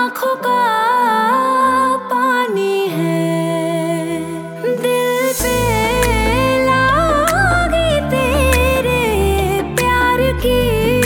आंखों का पानी है दिल पे लागी तेरे प्यार की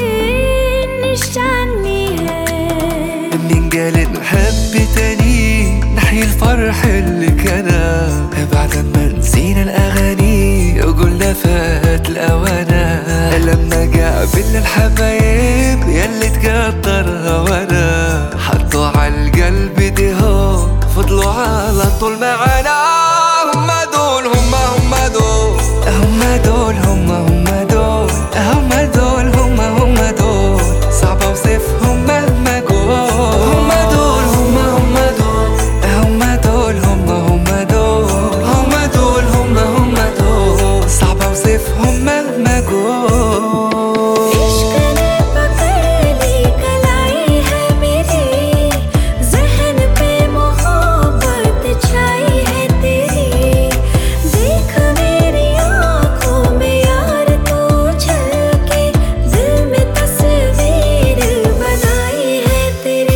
निशानी है مين قال نحب تاني نحيي الفرح اللي كان بعد ما نسينا الاغاني وقلنا فات الاوانا لما قابلنا الحبايب يلي تقدر هوانا حطوا على القلب دهو فضلوا على طول معانا هم دول هم هم دول هم دول هم هم دول هم دول هم هم دول صعب اوصفهم مهما اقول هم دول هم هم دول هم دول هم هم دول هم دول هم هم دول صعب اوصفهم مهما اقول इश्क ने पकड़ ली कलाई है मेरी जहन पे मोहब्बत छाई है तेरी देख मेरी आंखों में यार तू झलके दिल में तस्वीर बनाई है तेरी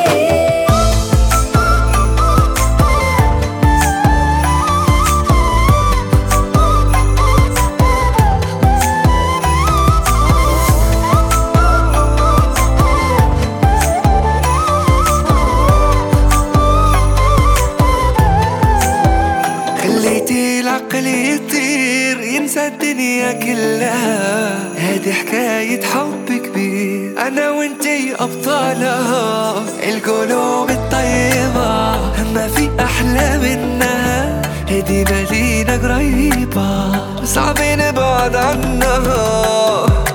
خليتي العقل يطير ينسى الدنيا كلها هذه حكاية حب كبير أنا وانتي أبطالها القلوب الطيبة ما في أحلى منها هدي مدينة قريبة صعب نبعد عنها